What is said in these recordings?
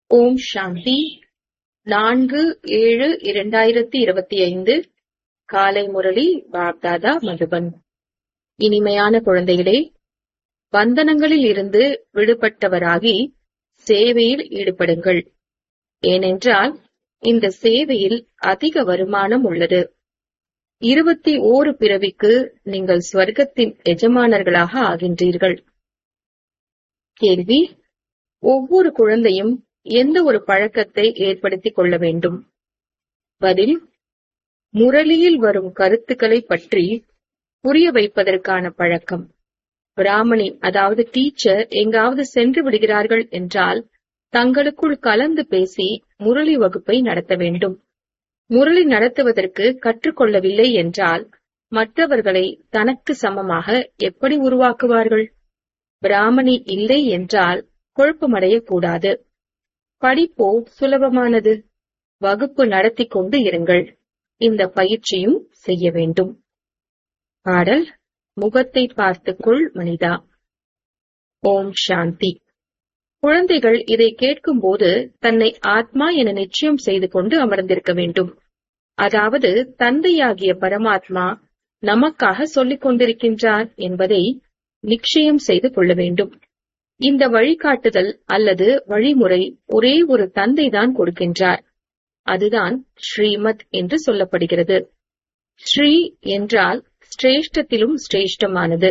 ஓம் சாந்தி நான்கு ஏழு இரண்டாயிரத்தி இருபத்தி ஐந்து காலை முரளி பாப்தாதா மதுபன் இனிமையான குழந்தைகளே பந்தனங்களில் இருந்து விடுபட்டவராகி சேவையில் ஈடுபடுங்கள் ஏனென்றால் இந்த சேவையில் அதிக வருமானம் உள்ளது இருபத்தி ஓரு பிறவிக்கு நீங்கள் ஸ்வர்க்கத்தின் எஜமானர்களாக ஆகின்றீர்கள் கேள்வி ஒவ்வொரு குழந்தையும் எந்த ஒரு பழக்கத்தை ஏற்படுத்திக் கொள்ள வேண்டும் பதில் முரளியில் வரும் கருத்துக்களை பற்றி புரிய வைப்பதற்கான பழக்கம் பிராமணி அதாவது டீச்சர் எங்காவது சென்று விடுகிறார்கள் என்றால் தங்களுக்குள் கலந்து பேசி முரளி வகுப்பை நடத்த வேண்டும் முரளி நடத்துவதற்கு கற்றுக்கொள்ளவில்லை என்றால் மற்றவர்களை தனக்கு சமமாக எப்படி உருவாக்குவார்கள் பிராமணி இல்லை என்றால் குழப்பமடையக் கூடாது படிப்போ சுலபமானது வகுப்பு நடத்தி கொண்டு இருங்கள் இந்த பயிற்சியும் செய்ய வேண்டும் பாடல் முகத்தை பார்த்துக்கொள் மனிதா ஓம் சாந்தி குழந்தைகள் இதை கேட்கும்போது தன்னை ஆத்மா என நிச்சயம் செய்து கொண்டு அமர்ந்திருக்க வேண்டும் அதாவது தந்தையாகிய பரமாத்மா நமக்காக சொல்லிக் கொண்டிருக்கின்றார் என்பதை நிச்சயம் செய்து கொள்ள வேண்டும் இந்த வழிகாட்டுதல் அல்லது வழிமுறை ஒரே ஒரு தந்தைதான் கொடுக்கின்றார் அதுதான் ஸ்ரீமத் என்று சொல்லப்படுகிறது ஸ்ரீ என்றால் சிரேஷ்டத்திலும் சிரேஷ்டமானது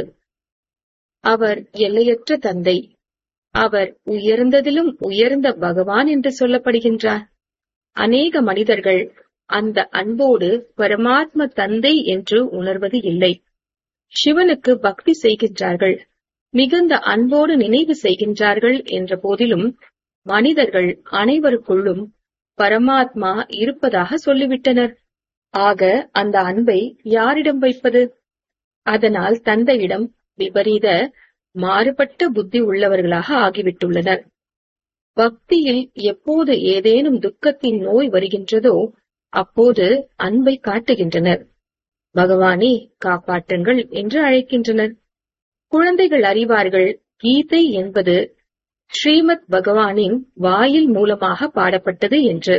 அவர் எல்லையற்ற தந்தை அவர் உயர்ந்ததிலும் உயர்ந்த பகவான் என்று சொல்லப்படுகின்றார் அநேக மனிதர்கள் அந்த அன்போடு பரமாத்ம தந்தை என்று உணர்வது இல்லை சிவனுக்கு பக்தி செய்கின்றார்கள் மிகுந்த அன்போடு நினைவு செய்கின்றார்கள் என்ற போதிலும் மனிதர்கள் அனைவருக்குள்ளும் பரமாத்மா இருப்பதாக சொல்லிவிட்டனர் ஆக அந்த அன்பை யாரிடம் வைப்பது அதனால் தந்தையிடம் விபரீத மாறுபட்ட புத்தி உள்ளவர்களாக ஆகிவிட்டுள்ளனர் பக்தியில் எப்போது ஏதேனும் துக்கத்தின் நோய் வருகின்றதோ அப்போது அன்பை காட்டுகின்றனர் பகவானே காப்பாற்றுங்கள் என்று அழைக்கின்றனர் குழந்தைகள் அறிவார்கள் கீதை என்பது ஸ்ரீமத் பகவானின் வாயில் மூலமாக பாடப்பட்டது என்று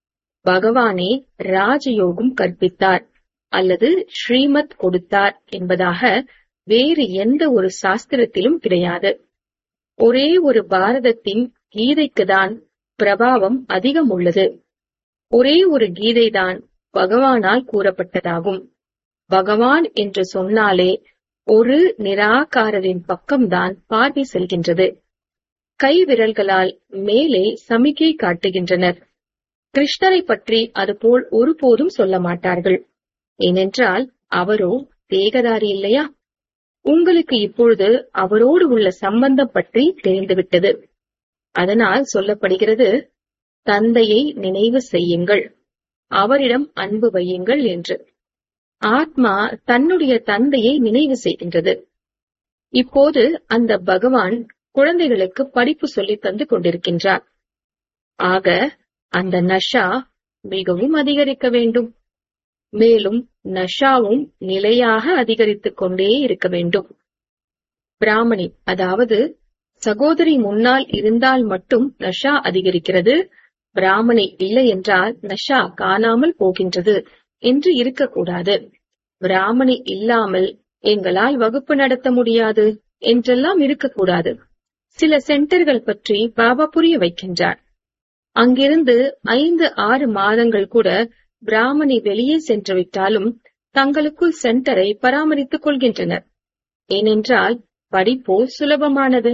பகவானே ராஜயோகம் கற்பித்தார் அல்லது ஸ்ரீமத் கொடுத்தார் என்பதாக வேறு எந்த ஒரு சாஸ்திரத்திலும் கிடையாது ஒரே ஒரு பாரதத்தின் கீதைக்குதான் பிரபாவம் அதிகம் உள்ளது ஒரே ஒரு கீதைதான் பகவானால் கூறப்பட்டதாகும் பகவான் என்று சொன்னாலே ஒரு நிராகாரரின் பக்கம்தான் பார்வை செல்கின்றது கை விரல்களால் மேலே சமிகை காட்டுகின்றனர் கிருஷ்ணரை பற்றி அதுபோல் ஒருபோதும் சொல்ல மாட்டார்கள் ஏனென்றால் அவரோ தேகதாரி இல்லையா உங்களுக்கு இப்பொழுது அவரோடு உள்ள சம்பந்தம் பற்றி தெரிந்துவிட்டது அதனால் சொல்லப்படுகிறது தந்தையை நினைவு செய்யுங்கள் அவரிடம் அன்பு வையுங்கள் என்று ஆத்மா தன்னுடைய தந்தையை நினைவு செய்கின்றது இப்போது அந்த பகவான் குழந்தைகளுக்கு படிப்பு சொல்லித் தந்து கொண்டிருக்கின்றார் ஆக அந்த நஷா மிகவும் அதிகரிக்க வேண்டும் மேலும் நஷாவும் நிலையாக அதிகரித்துக் கொண்டே இருக்க வேண்டும் பிராமணி அதாவது சகோதரி முன்னால் இருந்தால் மட்டும் நஷா அதிகரிக்கிறது பிராமணி இல்லை என்றால் நஷா காணாமல் போகின்றது என்று இருக்கக்கூடாது பிராமணி இல்லாமல் எங்களால் வகுப்பு நடத்த முடியாது என்றெல்லாம் இருக்கக்கூடாது சில சென்டர்கள் பற்றி பாபா புரிய வைக்கின்றார் அங்கிருந்து ஐந்து ஆறு மாதங்கள் கூட பிராமணி வெளியே சென்று விட்டாலும் தங்களுக்குள் சென்டரை பராமரித்துக் கொள்கின்றனர் ஏனென்றால் படிப்போ சுலபமானது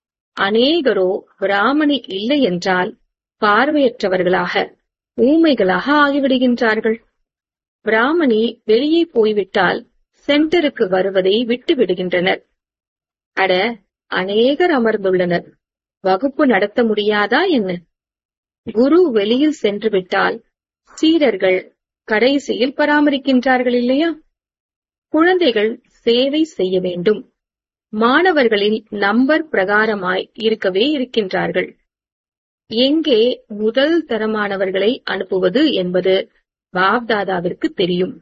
அநேகரோ பிராமணி இல்லை என்றால் பார்வையற்றவர்களாக ஊமைகளாக ஆகிவிடுகின்றார்கள் பிராமணி வெளியே போய்விட்டால் சென்டருக்கு வருவதை விட்டு விடுகின்றனர் அட அநேகர் அமர்ந்துள்ளனர் வகுப்பு நடத்த முடியாதா என்ன குரு வெளியில் சென்று விட்டால் சீடர்கள் கடைசியில் பராமரிக்கின்றார்கள் இல்லையா குழந்தைகள் சேவை செய்ய வேண்டும் மாணவர்களின் நம்பர் பிரகாரமாய் இருக்கவே இருக்கின்றார்கள் எங்கே முதல் தரமானவர்களை அனுப்புவது என்பது பாப்தாதாவிற்கு தெரியும்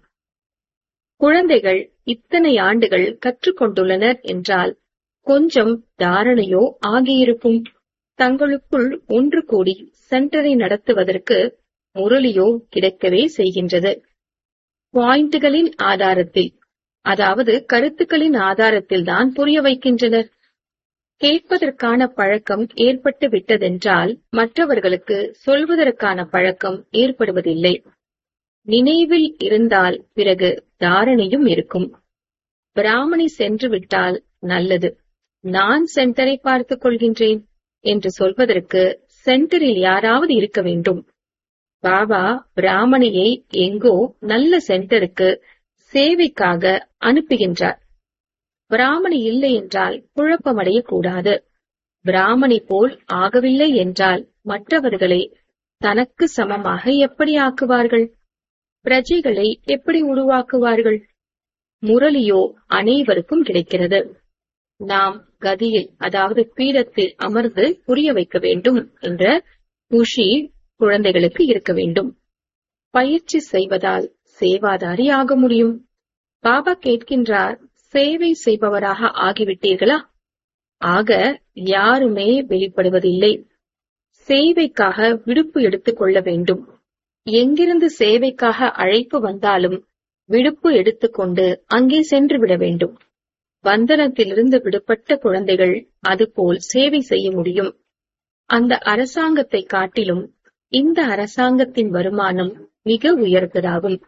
குழந்தைகள் இத்தனை ஆண்டுகள் கற்றுக்கொண்டுள்ளனர் என்றால் கொஞ்சம் தாரணையோ ஆகியிருக்கும் தங்களுக்குள் ஒன்று கூடி சென்டரை நடத்துவதற்கு முரளியோ கிடைக்கவே செய்கின்றது பாயிண்டுகளின் ஆதாரத்தில் அதாவது கருத்துக்களின் ஆதாரத்தில் தான் புரிய வைக்கின்றனர் கேட்பதற்கான பழக்கம் ஏற்பட்டு விட்டதென்றால் மற்றவர்களுக்கு சொல்வதற்கான பழக்கம் ஏற்படுவதில்லை நினைவில் இருந்தால் பிறகு தாரணையும் இருக்கும் பிராமணி சென்று விட்டால் நல்லது நான் சென்டரை பார்த்துக் கொள்கின்றேன் என்று சொல்வதற்கு சென்டரில் யாராவது இருக்க வேண்டும் பாபா பிராமணியை எங்கோ நல்ல சென்டருக்கு சேவைக்காக அனுப்புகின்றார் பிராமணி இல்லை என்றால் குழப்பமடைய கூடாது பிராமணி போல் ஆகவில்லை என்றால் மற்றவர்களை தனக்கு சமமாக எப்படி ஆக்குவார்கள் பிரஜைகளை எப்படி உருவாக்குவார்கள் முரளியோ அனைவருக்கும் கிடைக்கிறது நாம் கதியில் அதாவது பீடத்தில் அமர்ந்து புரிய வைக்க வேண்டும் என்ற குஷி குழந்தைகளுக்கு இருக்க வேண்டும் பயிற்சி செய்வதால் சேவாதாரி ஆக முடியும் பாபா கேட்கின்றார் சேவை செய்பவராக ஆகிவிட்டீர்களா ஆக யாருமே வெளிப்படுவதில்லை சேவைக்காக விடுப்பு எடுத்துக் கொள்ள வேண்டும் எங்கிருந்து சேவைக்காக அழைப்பு வந்தாலும் விடுப்பு எடுத்துக்கொண்டு அங்கே சென்று விட வேண்டும் பந்தனத்திலிருந்து விடுபட்ட குழந்தைகள் அதுபோல் சேவை செய்ய முடியும் அந்த அரசாங்கத்தை காட்டிலும் இந்த அரசாங்கத்தின் வருமானம் மிக உயர்ந்ததாகும்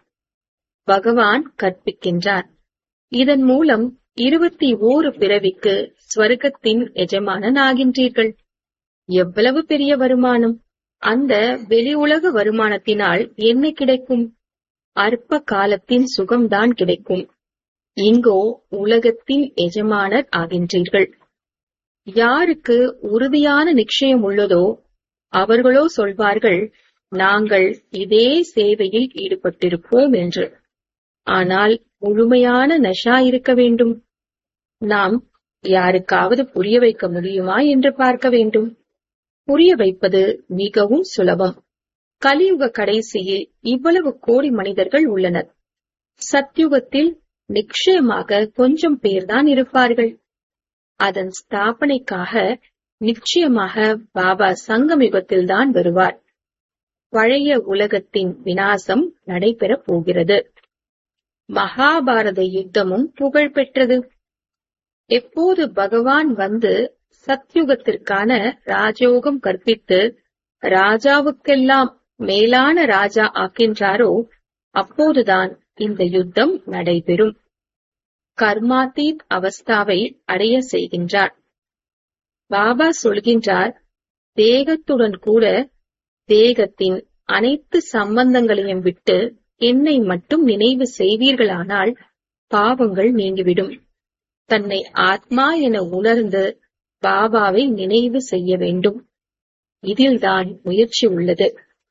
பகவான் கற்பிக்கின்றார் இதன் மூலம் இருபத்தி ஓரு பிறவிக்கு ஸ்வர்க்கத்தின் எஜமானன் ஆகின்றீர்கள் எவ்வளவு பெரிய வருமானம் அந்த வெளி உலக வருமானத்தினால் என்ன கிடைக்கும் அற்ப காலத்தின் சுகம்தான் கிடைக்கும் இங்கோ உலகத்தின் எஜமானர் ஆகின்றீர்கள் யாருக்கு உறுதியான நிச்சயம் உள்ளதோ அவர்களோ சொல்வார்கள் நாங்கள் இதே சேவையில் ஈடுபட்டிருப்போம் என்று ஆனால் முழுமையான நஷா இருக்க வேண்டும் நாம் யாருக்காவது புரிய வைக்க முடியுமா என்று பார்க்க வேண்டும் புரிய வைப்பது மிகவும் சுலபம் கலியுக கடைசியில் இவ்வளவு கோடி மனிதர்கள் உள்ளனர் சத்யுகத்தில் நிச்சயமாக கொஞ்சம் பேர்தான் இருப்பார்கள் அதன் ஸ்தாபனைக்காக நிச்சயமாக பாபா சங்கமிகத்தில்தான் வருவார் பழைய உலகத்தின் வினாசம் நடைபெறப் போகிறது மகாபாரத யுத்தமும் புகழ் பெற்றது எப்போது பகவான் வந்து சத்யுகத்திற்கான ராஜயோகம் கற்பித்து ராஜாவுக்கெல்லாம் மேலான ராஜா ஆக்கின்றாரோ அப்போதுதான் இந்த யுத்தம் நடைபெறும் கர்மாத்தீத் அவஸ்தாவை அடைய செய்கின்றார் பாபா சொல்கின்றார் தேகத்துடன் கூட தேகத்தின் அனைத்து சம்பந்தங்களையும் விட்டு என்னை மட்டும் நினைவு செய்வீர்களானால் பாவங்கள் நீங்கிவிடும் தன்னை ஆத்மா என உணர்ந்து பாபாவை நினைவு செய்ய வேண்டும் இதில்தான் முயற்சி உள்ளது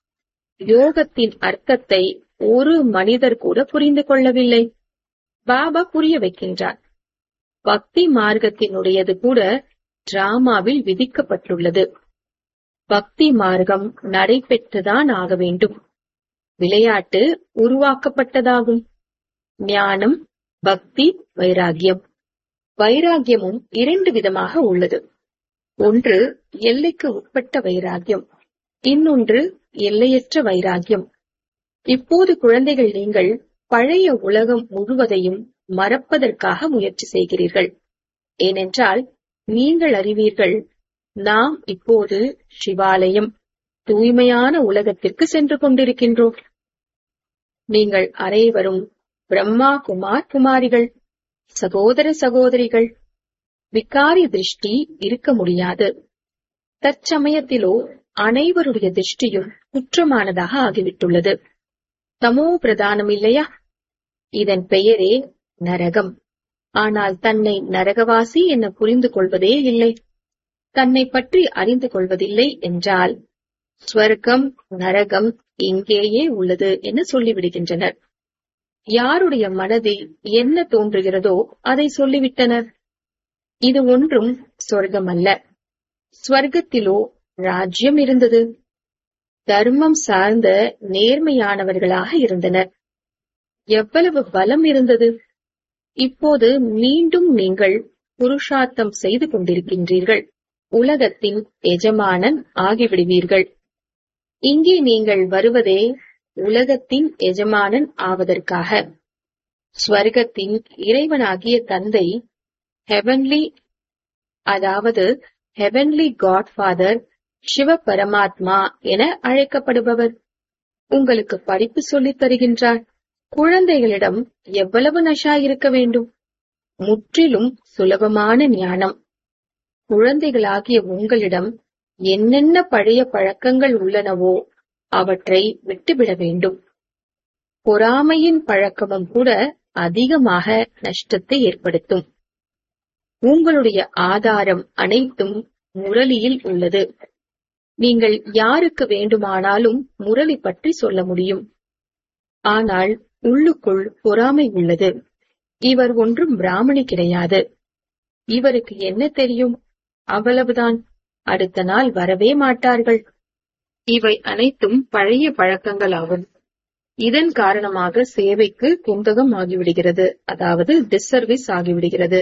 யோகத்தின் அர்த்தத்தை ஒரு மனிதர் கூட புரிந்து கொள்ளவில்லை பாபா புரிய வைக்கின்றார் பக்தி மார்க்கத்தினுடையது கூட டிராமாவில் விதிக்கப்பட்டுள்ளது பக்தி மார்க்கம் நடைபெற்றுதான் ஆக வேண்டும் விளையாட்டு உருவாக்கப்பட்டதாகும் ஞானம் பக்தி வைராகியம் வைராகியமும் இரண்டு விதமாக உள்ளது ஒன்று எல்லைக்கு உட்பட்ட வைராகியம் இன்னொன்று எல்லையற்ற வைராகியம் இப்போது குழந்தைகள் நீங்கள் பழைய உலகம் முழுவதையும் மறப்பதற்காக முயற்சி செய்கிறீர்கள் ஏனென்றால் நீங்கள் அறிவீர்கள் நாம் இப்போது சிவாலயம் தூய்மையான உலகத்திற்கு சென்று கொண்டிருக்கின்றோம் நீங்கள் அனைவரும் பிரம்மா குமார் குமாரிகள் சகோதர சகோதரிகள் விகாரி திருஷ்டி இருக்க முடியாது தற்சமயத்திலோ அனைவருடைய திருஷ்டியும் குற்றமானதாக ஆகிவிட்டுள்ளது தமோ பிரதானம் இல்லையா இதன் பெயரே நரகம் ஆனால் தன்னை நரகவாசி என புரிந்து கொள்வதே இல்லை தன்னை பற்றி அறிந்து கொள்வதில்லை என்றால் ஸ்வர்க்கம் நரகம் இங்கேயே உள்ளது என சொல்லிவிடுகின்றனர் யாருடைய மனதில் என்ன தோன்றுகிறதோ அதை சொல்லிவிட்டனர் இது ஒன்றும் சொர்க்கம் அல்ல ஸ்வர்க்கத்திலோ ராஜ்யம் இருந்தது தர்மம் சார்ந்த நேர்மையானவர்களாக இருந்தனர் எவ்வளவு பலம் இருந்தது இப்போது மீண்டும் நீங்கள் புருஷார்த்தம் செய்து கொண்டிருக்கின்றீர்கள் உலகத்தின் எஜமானன் ஆகிவிடுவீர்கள் இங்கே நீங்கள் வருவதே உலகத்தின் எஜமானன் ஆவதற்காக ஸ்வர்க்கத்தின் இறைவனாகிய தந்தை ஹெவன்லி அதாவது ஹெவன்லி காட்ஃபாதர் சிவ பரமாத்மா என அழைக்கப்படுபவர் உங்களுக்கு படிப்பு சொல்லித் தருகின்றார் குழந்தைகளிடம் எவ்வளவு நஷா இருக்க வேண்டும் முற்றிலும் சுலபமான ஞானம் குழந்தைகளாகிய உங்களிடம் என்னென்ன பழைய பழக்கங்கள் உள்ளனவோ அவற்றை விட்டுவிட வேண்டும் பொறாமையின் பழக்கமும் கூட அதிகமாக நஷ்டத்தை ஏற்படுத்தும் உங்களுடைய ஆதாரம் அனைத்தும் முரளியில் உள்ளது நீங்கள் யாருக்கு வேண்டுமானாலும் முரளி பற்றி சொல்ல முடியும் ஆனால் உள்ளுக்குள் பொறாமை உள்ளது இவர் ஒன்றும் பிராமணி கிடையாது இவருக்கு என்ன தெரியும் அவ்வளவுதான் அடுத்த நாள் வரவே மாட்டார்கள் இவை அனைத்தும் பழைய பழக்கங்களாகும் இதன் காரணமாக சேவைக்கு குந்தகம் ஆகிவிடுகிறது அதாவது டிஸ்சர்வீஸ் ஆகிவிடுகிறது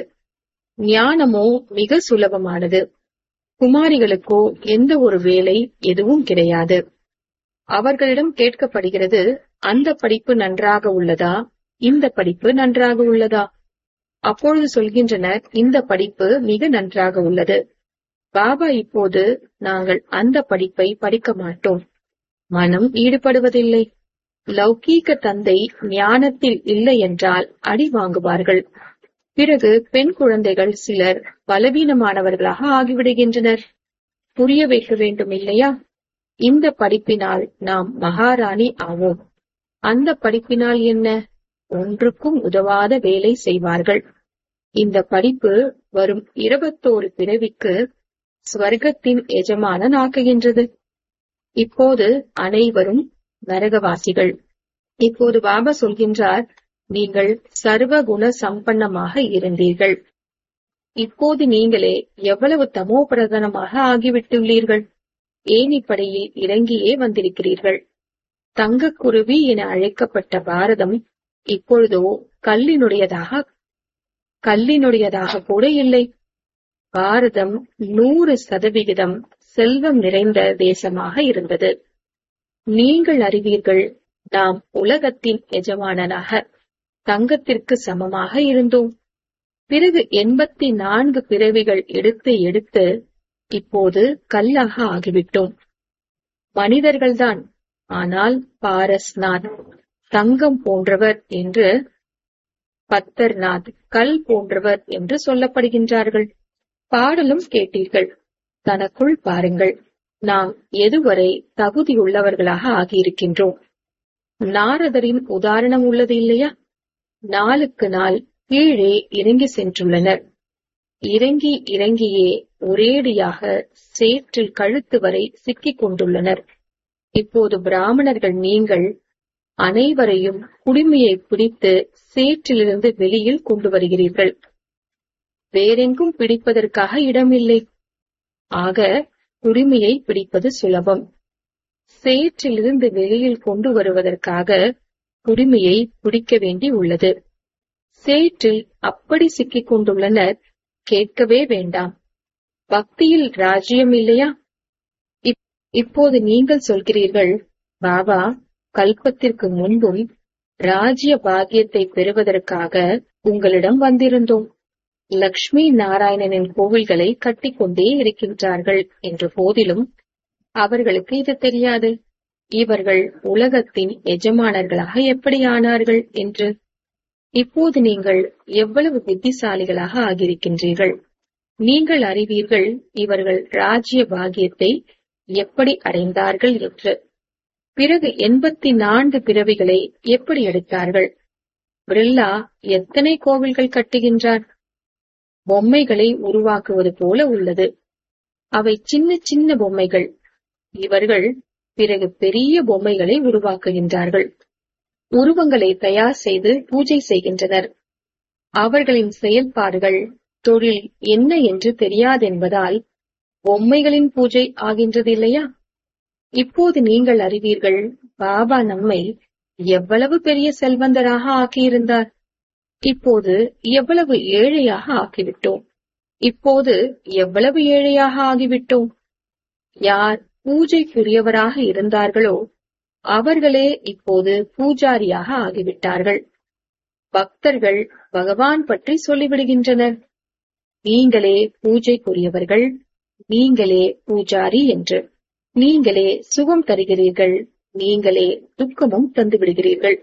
ஞானமோ மிக சுலபமானது குமாரிகளுக்கோ எந்த ஒரு வேலை எதுவும் கிடையாது அவர்களிடம் கேட்கப்படுகிறது அந்த படிப்பு நன்றாக உள்ளதா இந்த படிப்பு நன்றாக உள்ளதா அப்பொழுது சொல்கின்றனர் இந்த படிப்பு மிக நன்றாக உள்ளது பாபா இப்போது நாங்கள் அந்த படிப்பை படிக்க மாட்டோம் மனம் ஈடுபடுவதில்லை லௌகீக தந்தை ஞானத்தில் இல்லை என்றால் அடி வாங்குவார்கள் பிறகு பெண் குழந்தைகள் சிலர் பலவீனமானவர்களாக ஆகிவிடுகின்றனர் புரிய வைக்க வேண்டும் இல்லையா இந்த படிப்பினால் நாம் மகாராணி ஆவோம் அந்த படிப்பினால் என்ன ஒன்றுக்கும் உதவாத வேலை செய்வார்கள் இந்த படிப்பு வரும் இருபத்தோரு பிறவிக்கு ஸ்வர்க்கத்தின் எஜமானன் ஆக்குகின்றது இப்போது அனைவரும் நரகவாசிகள் இப்போது பாபா சொல்கின்றார் நீங்கள் சர்வ குண சம்பன்னமாக இருந்தீர்கள் இப்போது நீங்களே எவ்வளவு தமோ பிரதானமாக ஆகிவிட்டுள்ளீர்கள் ஏனிப்படையில் இறங்கியே வந்திருக்கிறீர்கள் தங்கக்குருவி என அழைக்கப்பட்ட பாரதம் இப்பொழுதோ கல்லினுடையதாக கல்லினுடையதாக கூட இல்லை பாரதம் நூறு சதவிகிதம் செல்வம் நிறைந்த தேசமாக இருந்தது நீங்கள் அறிவீர்கள் நாம் உலகத்தின் எஜமானனாக தங்கத்திற்கு சமமாக இருந்தோம் பிறகு எண்பத்தி நான்கு பிறவிகள் எடுத்து எடுத்து இப்போது கல்லாக ஆகிவிட்டோம் மனிதர்கள்தான் ஆனால் பாரஸ்நாத் தங்கம் போன்றவர் என்று பத்தர்நாத் கல் போன்றவர் என்று சொல்லப்படுகின்றார்கள் பாடலும் கேட்டீர்கள் தனக்குள் பாருங்கள் நாம் எதுவரை தகுதியுள்ளவர்களாக ஆகியிருக்கின்றோம் நாரதரின் உதாரணம் உள்ளது இல்லையா நாளுக்கு நாள் கீழே இறங்கி சென்றுள்ளனர் இறங்கி இறங்கியே ஒரேடியாக சேற்றில் கழுத்து வரை சிக்கிக் கொண்டுள்ளனர் இப்போது பிராமணர்கள் நீங்கள் அனைவரையும் குடிமையை பிடித்து சேற்றிலிருந்து வெளியில் கொண்டு வருகிறீர்கள் வேறெங்கும் பிடிப்பதற்காக இடமில்லை ஆக குடிமையை பிடிப்பது சுலபம் சேற்றிலிருந்து வெளியில் கொண்டு வருவதற்காக குடிமையை பிடிக்க வேண்டி உள்ளது சேற்றில் அப்படி சிக்கிக் கொண்டுள்ளனர் கேட்கவே வேண்டாம் பக்தியில் ராஜ்யம் இல்லையா இப்போது நீங்கள் சொல்கிறீர்கள் பாபா கல்பத்திற்கு முன்பும் ராஜ்ய பாகியத்தை பெறுவதற்காக உங்களிடம் வந்திருந்தோம் லக்ஷ்மி நாராயணனின் கோவில்களை கட்டிக்கொண்டே இருக்கின்றார்கள் என்ற போதிலும் அவர்களுக்கு இது தெரியாது இவர்கள் உலகத்தின் எஜமானர்களாக எப்படி ஆனார்கள் என்று இப்போது நீங்கள் எவ்வளவு புத்திசாலிகளாக ஆகியிருக்கின்றீர்கள் நீங்கள் அறிவீர்கள் இவர்கள் ராஜ்ய பாகியத்தை எப்படி அடைந்தார்கள் என்று பிறகு எண்பத்தி நான்கு பிறவிகளை எப்படி எடுத்தார்கள் பிரில்லா எத்தனை கோவில்கள் கட்டுகின்றார் பொம்மைகளை உருவாக்குவது போல உள்ளது அவை சின்ன சின்ன பொம்மைகள் இவர்கள் பிறகு பெரிய பொம்மைகளை உருவாக்குகின்றார்கள் உருவங்களை தயார் செய்து பூஜை செய்கின்றனர் அவர்களின் செயல்பாடுகள் தொழில் என்ன என்று தெரியாதென்பதால் பொம்மைகளின் பூஜை ஆகின்றது இல்லையா இப்போது நீங்கள் அறிவீர்கள் பாபா நம்மை எவ்வளவு பெரிய செல்வந்தராக ஆக்கியிருந்தார் இப்போது எவ்வளவு ஏழையாக ஆக்கிவிட்டோம் இப்போது எவ்வளவு ஏழையாக ஆகிவிட்டோம் யார் பூஜைக்குரியவராக இருந்தார்களோ அவர்களே இப்போது பூஜாரியாக ஆகிவிட்டார்கள் பக்தர்கள் பகவான் பற்றி சொல்லிவிடுகின்றனர் நீங்களே பூஜைக்குரியவர்கள் நீங்களே பூஜாரி என்று நீங்களே சுகம் தருகிறீர்கள் நீங்களே துக்கமும் தந்து விடுகிறீர்கள்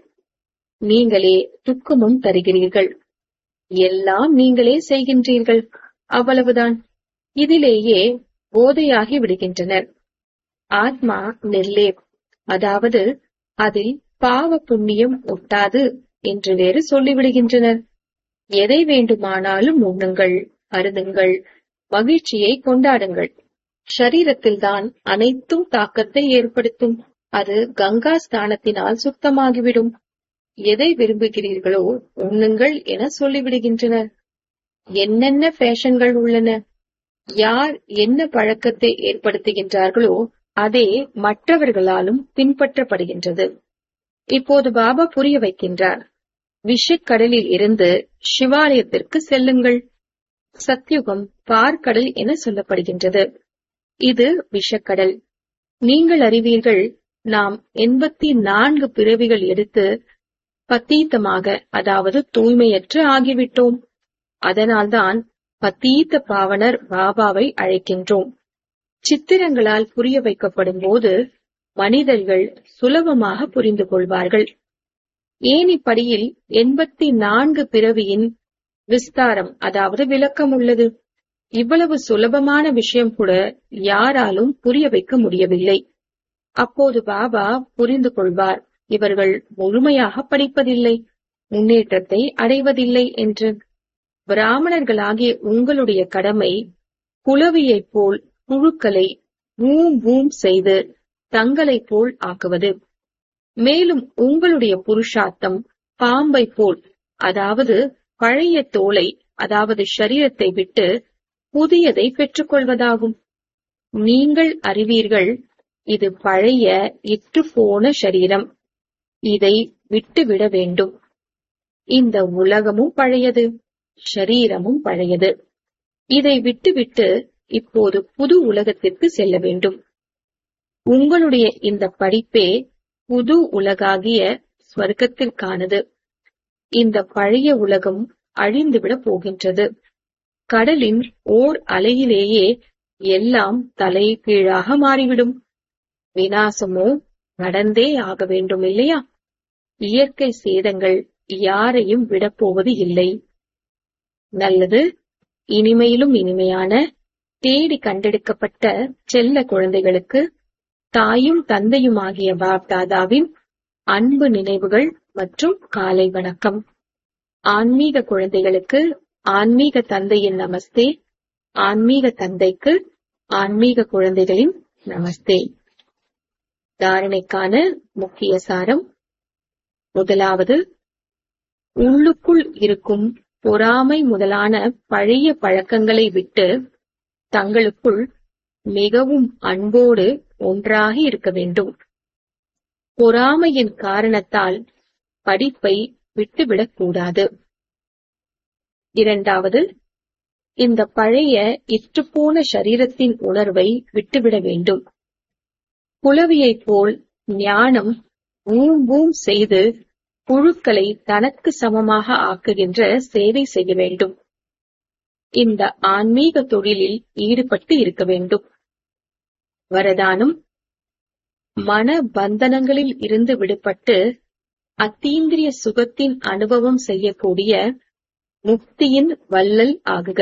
நீங்களே துக்கமும் தருகிறீர்கள் எல்லாம் நீங்களே செய்கின்றீர்கள் அவ்வளவுதான் இதிலேயே போதையாகி விடுகின்றனர் ஆத்மா நிர்லேப் அதாவது அதில் பாவ புண்ணியம் ஒட்டாது என்று வேறு சொல்லிவிடுகின்றனர் எதை வேண்டுமானாலும் உண்ணுங்கள் அருதுங்கள் மகிழ்ச்சியை கொண்டாடுங்கள் ஷரீரத்தில்தான் அனைத்தும் தாக்கத்தை ஏற்படுத்தும் அது கங்கா ஸ்தானத்தினால் சுத்தமாகிவிடும் எதை விரும்புகிறீர்களோ உண்ணுங்கள் என சொல்லிவிடுகின்றனர் என்னென்ன ஃபேஷன்கள் உள்ளன யார் என்ன பழக்கத்தை ஏற்படுத்துகின்றார்களோ அதே மற்றவர்களாலும் பின்பற்றப்படுகின்றது இப்போது பாபா புரிய வைக்கின்றார் விஷக்கடலில் இருந்து சிவாலயத்திற்கு செல்லுங்கள் சத்யுகம் பார்க்கடல் என சொல்லப்படுகின்றது இது விஷக்கடல் நீங்கள் அறிவீர்கள் நாம் எண்பத்தி நான்கு பிறவிகள் எடுத்து பத்தீத்தமாக அதாவது தூய்மையற்று ஆகிவிட்டோம் அதனால்தான் பத்தீத்த பாவனர் பாபாவை அழைக்கின்றோம் சித்திரங்களால் புரிய வைக்கப்படும் போது மனிதர்கள் சுலபமாக புரிந்து கொள்வார்கள் ஏனிப்படியில் எண்பத்தி நான்கு பிறவியின் விஸ்தாரம் அதாவது விளக்கம் உள்ளது இவ்வளவு சுலபமான விஷயம் கூட யாராலும் புரிய வைக்க முடியவில்லை அப்போது பாபா புரிந்து கொள்வார் இவர்கள் முழுமையாக படிப்பதில்லை முன்னேற்றத்தை அடைவதில்லை என்று பிராமணர்களாகிய உங்களுடைய கடமை குளவியைப் போல் புழுக்களை பூம் பூம் செய்து தங்களைப் போல் ஆக்குவது மேலும் உங்களுடைய புருஷார்த்தம் பாம்பை போல் அதாவது பழைய தோலை அதாவது ஷரீரத்தை விட்டு புதியதை பெற்றுக்கொள்வதாகும் நீங்கள் அறிவீர்கள் இது பழைய இற்று போன சரீரம் இதை விட்டுவிட வேண்டும் இந்த உலகமும் பழையது ஷரீரமும் பழையது இதை விட்டுவிட்டு இப்போது புது உலகத்திற்கு செல்ல வேண்டும் உங்களுடைய இந்த படிப்பே புது உலகாகிய ஸ்வர்க்கத்திற்கானது இந்த பழைய உலகம் அழிந்துவிடப் போகின்றது கடலின் ஓர் அலையிலேயே எல்லாம் தலை கீழாக மாறிவிடும் வினாசமோ நடந்தே ஆக வேண்டும் இல்லையா இயற்கை சேதங்கள் யாரையும் விடப்போவது இல்லை நல்லது இனிமையிலும் இனிமையான தேடி கண்டெடுக்கப்பட்ட செல்ல குழந்தைகளுக்கு தாயும் தந்தையுமாகிய பாப் தாதாவின் அன்பு நினைவுகள் மற்றும் காலை வணக்கம் ஆன்மீக குழந்தைகளுக்கு ஆன்மீக தந்தையின் நமஸ்தே ஆன்மீக தந்தைக்கு ஆன்மீக குழந்தைகளின் நமஸ்தே தாரணைக்கான முக்கிய சாரம் முதலாவது உள்ளுக்குள் இருக்கும் பொறாமை முதலான பழைய பழக்கங்களை விட்டு தங்களுக்குள் மிகவும் அன்போடு ஒன்றாகி இருக்க வேண்டும் பொறாமையின் காரணத்தால் படிப்பை விட்டுவிடக் கூடாது இரண்டாவது இந்த பழைய இற்றுப்போன சரீரத்தின் உணர்வை விட்டுவிட வேண்டும் குளவியைப் போல் ஞானம் ஊம் ஊம் செய்து புழுக்களை தனக்கு சமமாக ஆக்குகின்ற சேவை செய்ய வேண்டும் இந்த ஆன்மீக தொழிலில் ஈடுபட்டு இருக்க வேண்டும் வரதானம் மன பந்தனங்களில் இருந்து விடுபட்டு அத்தீந்திரிய சுகத்தின் அனுபவம் செய்யக்கூடிய முக்தியின் வள்ளல் ஆகுக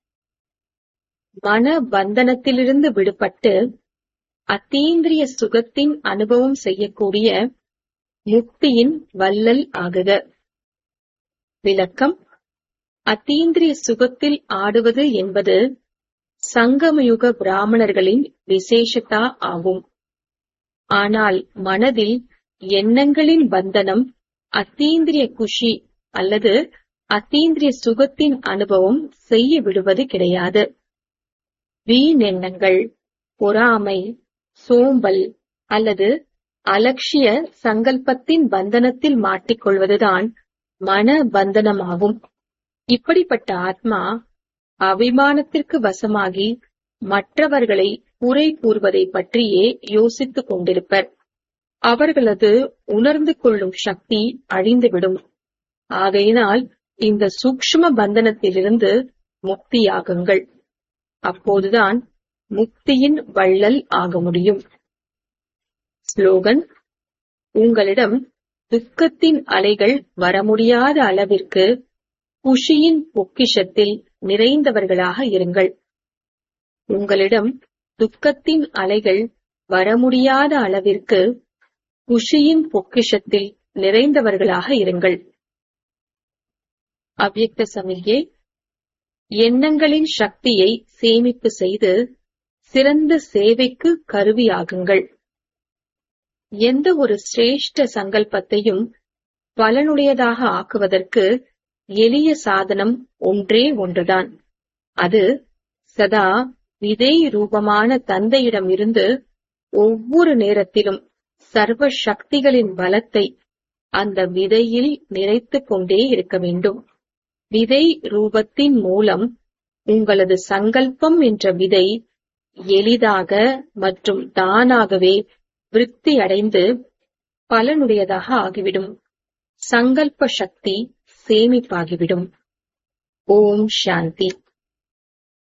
மன பந்தனத்திலிருந்து விடுபட்டு அத்தீந்திரிய சுகத்தின் அனுபவம் செய்யக்கூடிய முக்தியின் வள்ளல் ஆகுக விளக்கம் அத்தீந்திரிய சுகத்தில் ஆடுவது என்பது சங்கமயுக பிராமணர்களின் விசேஷதா ஆகும் ஆனால் மனதில் எண்ணங்களின் பந்தனம் அத்தீந்திரிய குஷி அல்லது அத்தீந்திரிய சுகத்தின் அனுபவம் செய்ய விடுவது கிடையாது வீணெண்ணங்கள் பொறாமை சோம்பல் அல்லது அலட்சிய சங்கல்பத்தின் பந்தனத்தில் மாட்டிக்கொள்வதுதான் மன பந்தனமாகும் இப்படிப்பட்ட ஆத்மா அபிமானத்திற்கு வசமாகி மற்றவர்களை குறை கூறுவதை பற்றியே யோசித்துக் கொண்டிருப்பர் அவர்களது உணர்ந்து கொள்ளும் சக்தி அழிந்துவிடும் ஆகையினால் இந்த சூக்ஷ்ம பந்தனத்திலிருந்து முக்தியாகுங்கள் அப்போதுதான் முக்தியின் வள்ளல் ஆக முடியும் ஸ்லோகன் உங்களிடம் துக்கத்தின் அலைகள் வர முடியாத அளவிற்கு குஷியின் பொக்கிஷத்தில் நிறைந்தவர்களாக இருங்கள் உங்களிடம் துக்கத்தின் அலைகள் வர முடியாத அளவிற்கு குஷியின் பொக்கிஷத்தில் நிறைந்தவர்களாக இருங்கள் அவ்யக்த சமிகை எண்ணங்களின் சக்தியை சேமிப்பு செய்து சிறந்த சேவைக்கு கருவியாகுங்கள் எந்த ஒரு சிரேஷ்ட சங்கல்பத்தையும் பலனுடையதாக ஆக்குவதற்கு எளிய சாதனம் ஒன்றே ஒன்றுதான் அது சதா விதை ரூபமான தந்தையிடம் இருந்து ஒவ்வொரு நேரத்திலும் சர்வ சக்திகளின் பலத்தை அந்த விதையில் நிறைத்துக் கொண்டே இருக்க வேண்டும் விதை ரூபத்தின் மூலம் உங்களது சங்கல்பம் என்ற விதை எளிதாக மற்றும் தானாகவே விருத்தி அடைந்து பலனுடையதாக ஆகிவிடும் சங்கல்ப சக்தி சேமிப்பாகிவிடும் ஓம் சாந்தி